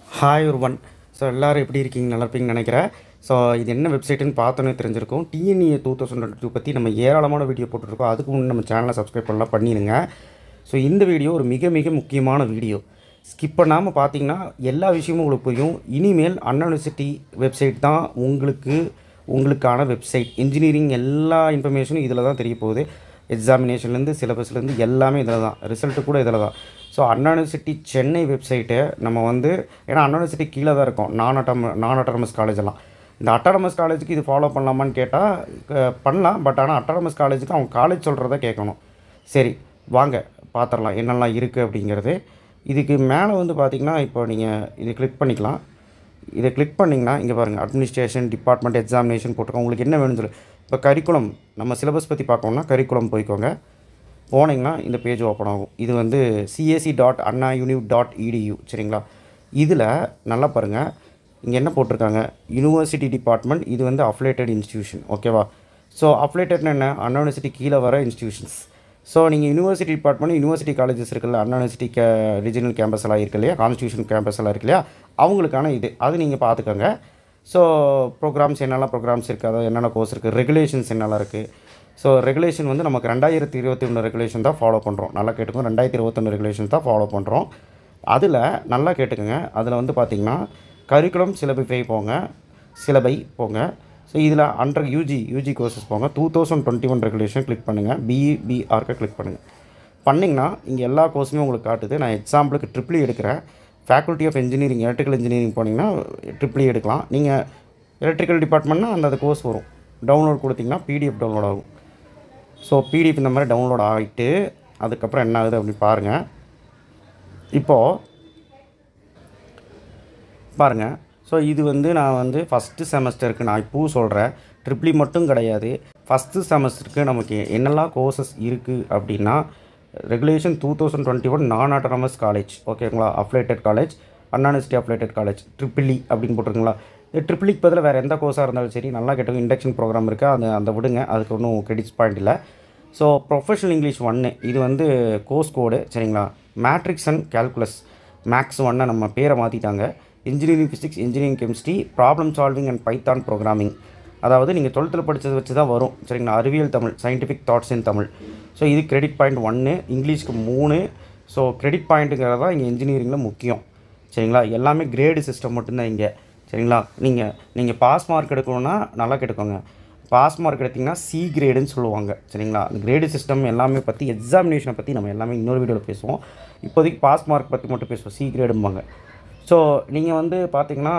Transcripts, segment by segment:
hi ஒருவன் so எல்லோரும் எப்படி இருக்கீங்க நல்லா இருப்பீங்கன்னு நினைக்கிறேன் ஸோ இது என்ன வெப்சைட்டுன்னு பார்த்தோன்னே தெரிஞ்சிருக்கும் TNEA two thousand twenty two பற்றி நம்ம ஏராளமான வீடியோ போட்டுருக்கோம் அதுக்கு முன்னே நம்ம சேனலை சப்ஸ்கிரைப் பண்ணலாம் பண்ணிடுங்க ஸோ இந்த வீடியோ ஒரு மிக மிக முக்கியமான வீடியோ ஸ்கிப் பண்ணாமல் பார்த்தீங்கன்னா எல்லா விஷயமும் உங்களுக்கு புரியும் இனிமேல் அண்ணா யூனிவர்சிட்டி வெப்சைட் தான் உங்களுக்கு உங்களுக்கான வெப்சைட் இன்ஜினியரிங் எல்லா இன்ஃபர்மேஷனும் இதில் தான் தெரிய போகுது எக்ஸாமினேஷன்லேருந்து சிலபஸ்லேருந்து எல்லாமே இதில் தான் ரிசல்ட்டு கூட இதில் தான் ஸோ அண்ணா யூனிவர்சிட்டி சென்னை வெப்சைட்டை நம்ம வந்து ஏன்னா அண்ணா யூனிவர்சிட்டி கீழே தான் இருக்கும் நான் அட்டாம நான் அட்டானமஸ் காலேஜ் எல்லாம் இந்த அட்டானமஸ் காலேஜுக்கு இது ஃபாலோ பண்ணலாமான்னு கேட்டால் பண்ணலாம் பட் ஆனால் அட்டானமஸ் காலேஜுக்கு அவங்க காலேஜ் சொல்கிறத கேட்கணும் சரி வாங்க பார்த்துடலாம் என்னெல்லாம் இருக்குது அப்படிங்கிறது இதுக்கு மேலே வந்து பார்த்திங்கன்னா இப்போ நீங்கள் இது கிளிக் பண்ணிக்கலாம் இதை கிளிக் பண்ணிங்கன்னா இங்கே பாருங்கள் அட்மினிஸ்ட்ரேஷன் டிபார்ட்மெண்ட் எக்ஸாமினேஷன் போட்டிருக்கோம் உங்களுக்கு என்ன வேணும்னு சொல்லி இப்போ கரிக்குலம் நம்ம சிலபஸ் பற்றி பார்க்கணும்னா கரிக்குலம் போய்க்கோங்க போனீங்கன்னா இந்த பேஜ் ஓப்பன் ஆகும் இது வந்து CSC dot Anna univ dot edu சரிங்களா இதில் நல்லா பாருங்கள் இங்கே என்ன போட்டிருக்காங்க யூனிவர்சிட்டி டிபார்ட்மெண்ட் இது வந்து அஃப்லேட்டட் இன்ஸ்டியூஷன் ஓகேவா ஸோ அஃப்லேட்டட்னு என்ன அண்ணா யூனிவர்சிட்டி கீழே வர இன்ஸ்டியூஷன்ஸ் ஸோ நீங்கள் யூனிவர்சிட்டி டிபார்ட்மெண்ட் யூனிவர்சிட்டி காலேஜஸ் இருக்குல்ல அண்ணா யூனிவர்சிட்டி கே ரீஜனல் கேம்பஸ் எல்லாம் இருக்கு இல்லையா கான்ஸ்டியூஷன் கேம்பஸ் எல்லாம் இருக்கு இல்லையா அவங்களுக்கான இது அது நீங்கள் பார்த்துக்கோங்க ஸோ ப்ரோக்ராம்ஸ் என்னெல்லாம் ப்ரோக்ராம்ஸ் இருக்குது அதாவது என்னென்ன கோர்ஸ் இருக்குது ரெகுலேஷன்ஸ் என்னெல்லாம் இருக்குது ஸோ ரெகுலேஷன் வந்து நமக்கு ரெண்டாயிரத்தி இருபத்தி ஒன்று ரெகுலேஷன் தான் ஃபாலோ பண்ணுறோம் நல்லா கேட்டுக்கோங்க ரெண்டாயிரத்தி இருபத்தொன்று ரெகுலேஷன் தான் ஃபாலோ பண்ணுறோம் அதில் நல்லா கேட்டுக்கோங்க அதில் வந்து பார்த்திங்கன்னா கரிக்குலம் சிலபை போங்க சிலபை போங்க ஸோ இதில் அண்டர் யூஜி யூஜி கோர்சஸ் போங்க two thousand twenty one regulation click பண்ணுங்கள் பிஇபிஆர்க்கை கிளிக் பண்ணுங்கள் பண்ணிங்கன்னா இங்கே எல்லா கோர்ஸுமே உங்களுக்கு காட்டுது நான் எக்ஸாம்பிளுக்கு ட்ரிப்ளி எடுக்கிறேன் faculty of engineering electrical engineering போனீங்கன்னா ட்ரிப்ளி எடுக்கலாம் நீங்கள் எலக்ட்ரிக்கல் டிபார்ட்மெண்ட்னா அந்த அந்த கோர்ஸ் வரும் டவுன்லோட் கொடுத்தீங்கன்னா பிடிஎஃப் டவுன்லோட் ஆகும் ஸோ பிடிஎஃப் இந்த மாதிரி டவுன்லோட் ஆகிட்டு அதுக்கப்புறம் என்ன ஆகுது அப்படின்னு பாருங்கள் இப்போது பாருங்கள் ஸோ இது வந்து நான் வந்து ஃபஸ்ட்டு செமஸ்டருக்கு நான் இப்போ சொல்கிறேன் ட்ரிப்ளி மட்டும் கிடையாது ஃபஸ்ட்டு செமஸ்டருக்கு நமக்கு என்னெல்லாம் கோர்சஸ் இருக்குது அப்படின்னா regulation two thousand twenty one நான் ஆட்டோனமஸ் காலேஜ் ஓகேங்களா affiliated college Anna university affiliated college triple E அப்படின்னு போட்டிருக்குங்களா இந்த ட்ரிபிளிக்கு பதில் வேறு எந்த கோர்ஸாக இருந்தாலும் சரி நல்லா கேட்டவங்க இண்டக்ஷன் ப்ரோக்ராம் இருக்குது அந்த அந்த விடுங்க அதுக்கு ஒன்றும் கிரெடிட்ஸ் பாயிண்ட் இல்லை ஸோ ப்ரொஃபஷனல் இங்கிலீஷ் ஒன்று இது வந்து கோர்ஸ் கோடு சரிங்களா மேட்ரிக்ஸ் அண்ட் கேல்குலஸ் மேக்ஸ் ஒன்னை நம்ம பேரை மாற்றிட்டாங்க engineering physics engineering chemistry problem solving and Python programming அதாவது நீங்கள் டுவெல்த்தில் படித்ததை வச்சு தான் வரும் சரிங்களா அறிவியல் Tamil scientific thoughts in Tamil so இது கிரெடிட் பாயிண்ட் ஒன்று இங்கிலீஷ்க்கு மூணு ஸோ கிரெடிட் பாயிண்ட்டுங்கிறது தான் இங்கே இன்ஜினியரிங்கில் முக்கியம் சரிங்களா எல்லாமே கிரேடு சிஸ்டம் மட்டும்தான் இங்கே சரிங்களா நீங்கள் நீங்கள் பாஸ் மார்க் எடுக்கணும்னா நல்லா கேட்டுக்கோங்க பாஸ் மார்க் எடுத்திங்கன்னா சி கிரேடுன்னு சொல்லுவாங்க சரிங்களா அந்த கிரேடு சிஸ்டம் எல்லாமே பற்றி எக்ஸாமினேஷனை பற்றி நம்ம எல்லாமே இன்னொரு வீடியோவில் பேசுவோம் இப்போதைக்கு பாஸ் மார்க் பற்றி மட்டும் பேசுவோம் சி கிரேடும்பாங்க ஸோ நீங்கள் வந்து பார்த்தீங்கன்னா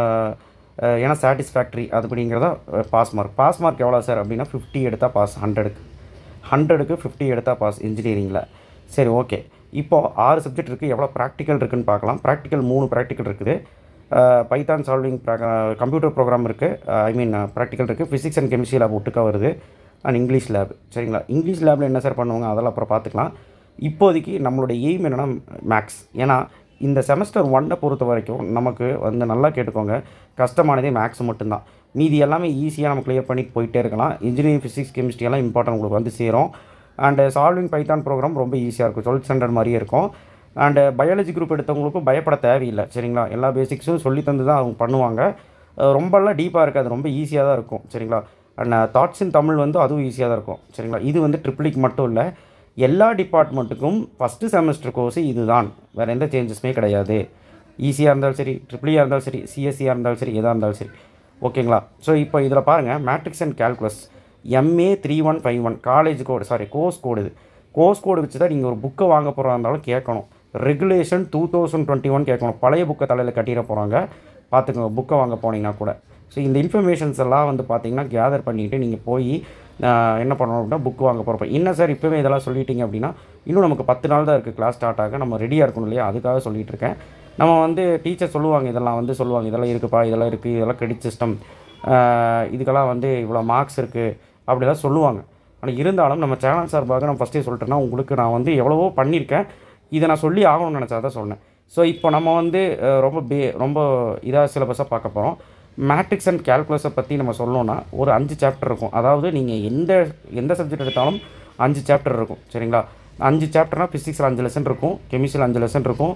ஏன்னா சாட்டிஸ்ஃபேக்ட்ரி அதுபடிங்கிறதா பாஸ் மார்க் பாஸ் மார்க் எவ்வளோ சார் அப்படின்னா ஃபிஃப்டி எடுத்தால் பாஸ் ஹண்ட்ரடுக்கு ஹண்ட்ரடுக்கு ஃபிஃப்டி எடுத்தால் பாஸ் இன்ஜினியரிங்கில் சரி ஓகே இப்போது ஆறு சப்ஜெக்ட் இருக்குது எவ்வளோ ப்ராக்டிக்கல் இருக்குதுன்னு பார்க்கலாம் ப்ராக்டிக்கல் மூணு ப்ராக்டிக்கல் இருக்குது பைத்தான் சால்விங் கம்ப்யூட்டர் ப்ரோக்ராம் இருக்குது ஐ மீன் ப்ராக்டிக்கல் இருக்குது ஃபிசிக்ஸ் அண்ட் கெமிஸ்ட்ரி லேப் ஒட்டுக்கா வருது அண்ட் இங்கிலீஷ் லேப் சரிங்களா இங்கிலீஷ் லேபில் என்ன சார் பண்ணுவாங்க அதெல்லாம் அப்புறம் பார்த்துக்கலாம் இப்போதைக்கு நம்மளோட எய்ம் என்னென்னா மேக்ஸ் ஏன்னா இந்த செமஸ்டர் ஒன்னை பொறுத்த வரைக்கும் நமக்கு வந்து நல்லா கேட்டுக்கோங்க கஷ்டமானதே மேக்ஸ் மட்டும்தான் மீதி எல்லாமே ஈஸியாக நம்ம கிளியர் பண்ணி போயிட்டே இருக்கலாம் இன்ஜினியரிங் ஃபிசிக்ஸ் கெமிஸ்ட்ரி எல்லாம் இம்பார்ட்டன்ட் உங்களுக்கு வந்து சேரும் அண்டு சால்விங் பைத்தான் ப்ரோக்ராம் ரொம்ப ஈஸியாக இருக்கும் டுவெல்த் ஸ்டாண்டர்ட் மாதிரியே இருக்கும் அண்டு பயாலஜி குரூப் எடுத்தவங்களுக்கும் பயப்பட தேவையில்லை சரிங்களா எல்லா பேசிக்ஸும் சொல்லி தந்து தான் அவங்க பண்ணுவாங்க ரொம்பலாம் டீப்பாக இருக்காது ரொம்ப ஈஸியாக தான் இருக்கும் சரிங்களா அண்ட் தாட்ஸ் இன் தமிழ் வந்து அதுவும் ஈஸியாக தான் இருக்கும் சரிங்களா இது வந்து ட்ரிப்ளிக் மட்டும் இல்லை எல்லா டிபார்ட்மெண்ட்டுக்கும் ஃபஸ்ட்டு செமஸ்டர் கோர்ஸு இது தான் வேறு எந்த சேஞ்சஸுமே கிடையாது ஈஸியாக இருந்தாலும் சரி ட்ரிபிளியாக இருந்தாலும் சரி சிஎஸ்சியாக இருந்தாலும் சரி எதாக இருந்தாலும் சரி ஓகேங்களா ஸோ இப்போ இதில் பாருங்கள் matrix and calculus MA three one five one college code sorry course code இது கோர்ஸ் கோடு வச்சு தான் நீங்கள் ஒரு புக்கை வாங்க போகிறா இருந்தாலும் கேட்கணும் regulation two thousand twenty one கேட்கணும் பழைய புக்கை தலையில் கட்டிட போகிறாங்க பார்த்துக்கோங்க புக்கை வாங்க போனீங்கன்னா கூட ஸோ இந்த இன்ஃபர்மேஷன்ஸ் எல்லாம் வந்து பார்த்தீங்கன்னா கேதர் பண்ணிவிட்டு நீங்கள் போய் என்ன பண்ணணும் அப்படின்னா புக் வாங்க போகிறப்ப என்ன சார் இப்போவே இதெல்லாம் சொல்லிட்டீங்க அப்படின்னா இன்னும் நமக்கு பத்து நாள் தான் இருக்குது கிளாஸ் ஸ்டார்ட் ஆக நம்ம ரெடியாக இருக்கணும் இல்லையா அதுக்காக சொல்லிகிட்டு இருக்கேன் நம்ம வந்து டீச்சர் சொல்லுவாங்க இதெல்லாம் வந்து சொல்லுவாங்க இதெல்லாம் இருக்குப்பா இதெல்லாம் இருக்குது இதெல்லாம் கிரெடிட் சிஸ்டம் இதுக்கெல்லாம் வந்து இவ்வளோ மார்க்ஸ் இருக்குது அப்படிலாம் சொல்லுவாங்க ஆனால் இருந்தாலும் நம்ம சேனல் சார்பாக நான் ஃபஸ்ட்டே சொல்லிட்டேன்னா உங்களுக்கு நான் வந்து எவ்வளவோ பண்ணியிருக்கேன் இதை நான் சொல்லி ஆகணும்னு நினச்சா தான் சொன்னேன் ஸோ இப்போ நம்ம வந்து ரொம்ப பே ரொம்ப இதாக சிலபஸாக பார்க்க போகிறோம் மேட்ரிக்ஸ் அண்ட் கேல்குலஸை பற்றி நம்ம சொல்லணும்னா ஒரு அஞ்சு சாப்டர் இருக்கும் அதாவது நீங்கள் எந்த எந்த சப்ஜெக்ட் எடுத்தாலும் அஞ்சு சாப்டர் இருக்கும் சரிங்களா அஞ்சு சாப்டர்னால் ஃபிசிக்ஸில் அஞ்சு லெசன் இருக்கும் கெமிஸ்ட்ரியில் அஞ்சு லெசன் இருக்கும்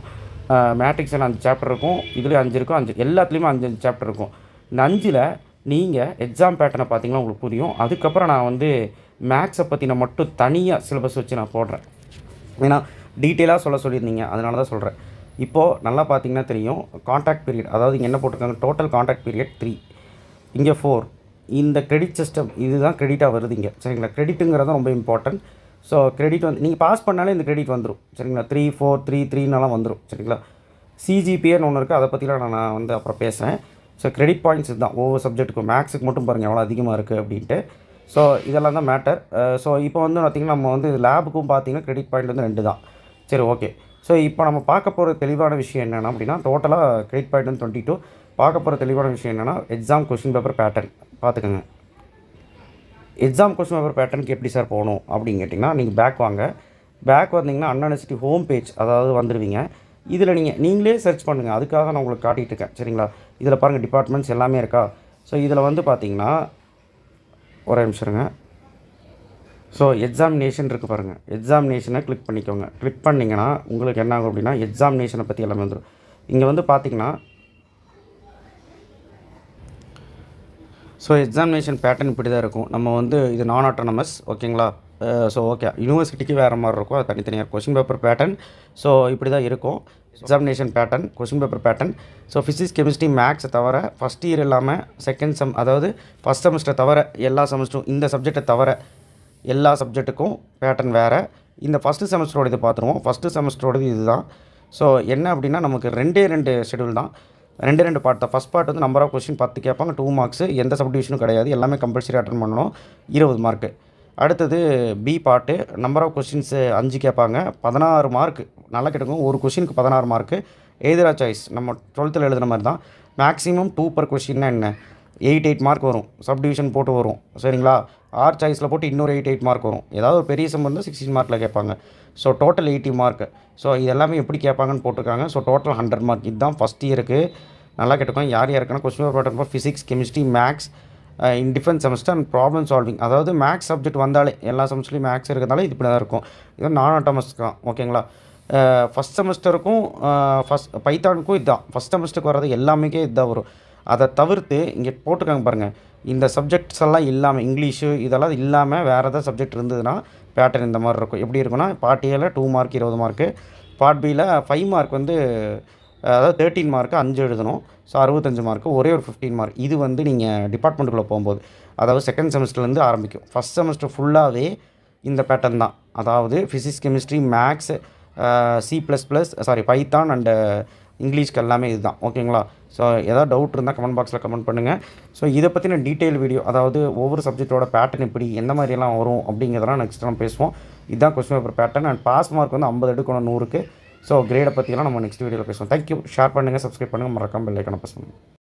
மேட்ரிக்ஸில் அஞ்சு சாப்டர் இருக்கும் இதுலேயும் அஞ்சு இருக்கும் அஞ்சு எல்லாத்துலேயுமே அஞ்சு அஞ்சு சாப்டர் இருக்கும் இந்த அஞ்சில் நீங்கள் எக்ஸாம் பேட்டர்னை பார்த்தீங்கன்னா உங்களுக்கு புரியும் அதுக்கப்புறம் நான் வந்து மேக்ஸை பற்றின மட்டும் தனியாக சிலபஸ் வச்சு நான் போடுறேன் ஏன்னா டீட்டெயிலாக சொல்ல சொல்லியிருந்தீங்க அதனால தான் சொல்கிறேன் இப்போது நல்லா பார்த்தீங்கன்னா தெரியும் காண்டாக்ட் பீரியட் அதாவது இங்கே என்ன போட்டிருக்காங்க டோட்டல் காண்டாக்ட் பீரியட் த்ரீ இங்கே ஃபோர் இந்த கிரெடிட் சிஸ்டம் இதுதான் கிரெடிட்டாக வருது இங்கே சரிங்களா கிரெடிட்டுங்கிறது ரொம்ப இம்பார்ட்டன்ட் ஸோ கிரெடிட் வந்து நீங்கள் பாஸ் பண்ணாலே இந்த கிரெடிட் வந்துடும் சரிங்களா த்ரீ ஃபோர் த்ரீ த்ரீனாலாம் வந்துடும் சரிங்களா சிஜிபிஏன்னு ஒன்று இருக்குது அதை பற்றிலாம் நான் நான் வந்து அப்புறம் பேசுகிறேன் ஸோ கிரெடிட் பாயிண்ட்ஸ் இதுதான் ஒவ்வொரு சப்ஜெக்ட்டுக்கும் மேக்ஸுக்கு மட்டும் பாருங்கள் எவ்வளோ அதிகமாக இருக்குது அப்படின்ட்டு ஸோ இதெல்லாம் தான் மேட்டர் ஸோ இப்போ வந்து பார்த்திங்கன்னா நம்ம வந்து லேபுக்கும் பார்த்தீங்கன்னா கிரெடிட் பாயிண்ட் வந்து ரெண்டு தான் சரி ஓகே ஸோ இப்போ நம்ம பார்க்க போகிற தெளிவான விஷயம் என்னென்னா அப்படின்னா டோட்டலாக கிரெடிட் பாயிண்ட் வந்து டுவெண்ட்டி டூ பார்க்க போகிற தெளிவான விஷயம் என்னென்னா எக்ஸாம் கொஷின் பேப்பர் பேட்டர்ன் பார்த்துக்கோங்க எக்ஸாம் கொஸ்டின் பேப்பர் பேட்டர்னுக்கு எப்படி சார் போகணும் அப்படின்னு கேட்டிங்கன்னா நீங்கள் பேக் வாங்க பேக் வந்தீங்கன்னா அண்ணா யூனிவர்சிட்டி ஹோம் பேஜ் அதாவது வந்துடுவீங்க இதில் நீங்கள் நீங்களே சர்ச் பண்ணுங்கள் அதுக்காக நான் உங்களுக்கு காட்டிகிட்டு இருக்கேன் சரிங்களா இதில் பாருங்கள் டிபார்ட்மெண்ட்ஸ் எல்லாமே இருக்கா ஸோ இதில் வந்து பார்த்தீங்கன்னா ஒரே நிமிஷம் இருங்க ஸோ எக்ஸாமினேஷன் இருக்குது பாருங்கள் எக்ஸாமினேஷனை கிளிக் பண்ணிக்கோங்க கிளிக் பண்ணிங்கன்னா உங்களுக்கு என்ன ஆகும் அப்படின்னா எக்ஸாமினேஷனை பற்றி எல்லாமே வந்துடும் இங்கே வந்து பார்த்தீங்கன்னா ஸோ எக்ஸாமினேஷன் பேட்டர்ன் இப்படி தான் இருக்கும் நம்ம வந்து இது நான் ஆட்டோனமஸ் ஓகேங்களா ஸோ ஓகே யூனிவர்சிட்டிக்கு வேறு மாதிரி இருக்கும் அது தனித்தனியாக கொஷின் பேப்பர் பேட்டர்ன் ஸோ இப்படி தான் இருக்கும் examination pattern question paper pattern so physics chemistry மேக்ஸை தவிர ஃபஸ்ட் இயர் இல்லாமல் செகண்ட் செம் அதாவது ஃபஸ்ட் செமஸ்டர் தவிர எல்லா செமஸ்டரும் இந்த சப்ஜெக்டை தவிர எல்லா சப்ஜெக்ட்டுக்கும் பேட்டர்ன் வேறு இந்த ஃபஸ்ட்டு செமஸ்டரோட இது பார்த்துருவோம் ஃபஸ்ட்டு செமஸ்டரோடது இதுதான் ஸோ என்ன அப்படின்னா நமக்கு ரெண்டே ரெண்டு ஷெடியூல் தான் ரெண்டு ரெண்டு பார்ட் தான் ஃபஸ்ட் பார்ட் வந்து நம்பர் ஆஃப் கொஸ்டின் பத்து கேட்பாங்க டூ மார்க்ஸ் எந்த சப்டிவிஷனும் கிடையாது எல்லாமே கம்பல்சரி அட்டன் பண்ணணும் இருபது மார்க்கு அடுத்தது B part number of questions அஞ்சு கேட்பாங்க பதினாறு மார்க் நல்லா கிடைக்கும் ஒரு கொஷினுக்கு பதினாறு மார்க்கு எதிரா சாய்ஸ் நம்ம டுவெல்த்தில் எழுதுன மாதிரி தான் மேக்ஸிமம் டூ பர் கொஷின்னா என்ன எயிட் எயிட் மார்க் வரும் சப்டிவிஷன் போட்டு வரும் சரிங்களா ஆர் சாய்ஸில் போட்டு இன்னொரு எயிட் எயிட் மார்க் வரும் ஏதாவது ஒரு பெரிய சம் வந்து சிக்ஸ்டீன் மார்க்கில் கேட்பாங்க so total eighty mark so இது எல்லாமே எப்படி கேட்பாங்கன்னு போட்டிருக்காங்க ஸோ டோட்டல் ஹண்ட்ரட் மார்க் இதுதான் ஃபஸ்ட் இயருக்கு நல்லா கேட்டுக்கோங்க யார் யாருக்குன்னா question paper pattern for physics chemistry maths in difference semester and problem solving அதாவது மேக்ஸ் சப்ஜெக்ட் வந்தாலே எல்லா செமஸ்டர்லையும் மேக்ஸ் இருக்கிறதால இது இப்படி தான் இருக்கும் இது நான் ஆட்டோமஸ் தான் ஓகேங்களா ஃபஸ்ட் செமஸ்டருக்கும் ஃபஸ்ட் பைத்தானுக்கும் இதுதான் ஃபஸ்ட் செமஸ்டருக்கு வர்றது எல்லாமே இதுதான் வரும் அதை தவிர்த்து இங்கே போட்டிருக்காங்க பாருங்கள் இந்த சப்ஜெக்ட்ஸ் எல்லாம் இல்லாமல் இங்கிலீஷு இதெல்லாம் இல்லாமல் வேறு ஏதாவது சப்ஜெக்ட் இருந்ததுன்னா பேட்டர்ன் இந்த மாதிரி இருக்கும் எப்படி இருக்குன்னா பார்ட் ஏல டூ மார்க் இருபது மார்க்கு பார்ட் பியில் ஃபைவ் மார்க் வந்து அதாவது தேர்ட்டின் மார்க்கு அஞ்சு எழுதணும் ஸோ அறுபத்தஞ்சு மார்க்கு ஒரே ஒரு ஃபிஃப்டீன் மார்க் இது வந்து நீங்கள் டிபார்ட்மெண்ட்டுக்குள்ளே போகும்போது அதாவது செகண்ட் செமஸ்டர்லேருந்து ஆரம்பிக்கும் ஃபஸ்ட் செமஸ்டர் ஃபுல்லாகவே இந்த பேட்டர்ன் தான் அதாவது physics chemistry maths C plus plus sorry Python and இங்கிலீஷ்க்கு எல்லாமே இதுதான் ஓகேங்களா ஸோ ஏதாவது டவுட் இருந்தால் கமெண்ட் பாக்ஸில் கமெண்ட் பண்ணுங்கள் ஸோ இதை பற்றின டீட்டெயில் வீடியோ அதாவது ஒவ்வொரு சப்ஜெக்ட்டோட பேட்டர்ன் எப்படி எந்த மாதிரியெல்லாம் வரும் அப்படிங்கிறதெல்லாம் நெக்ஸ்ட் நம்ம பேசுவோம் இதுதான் question paper pattern and pass mark வந்து ஐம்பது எடுக்கணும் நூறுக்கு ஸோ கிரேடை பற்றியெல்லாம் நம்ம நெக்ஸ்ட் வீடியோவில் பேசுவோம் தேங்க்யூ ஷேர் பண்ணுங்கள் சப்ஸ்கிரைப் பண்ணுங்கள் மறக்காமல் பெல் ஐக்கனை ப்ரெஸ் பண்ணுங்கள்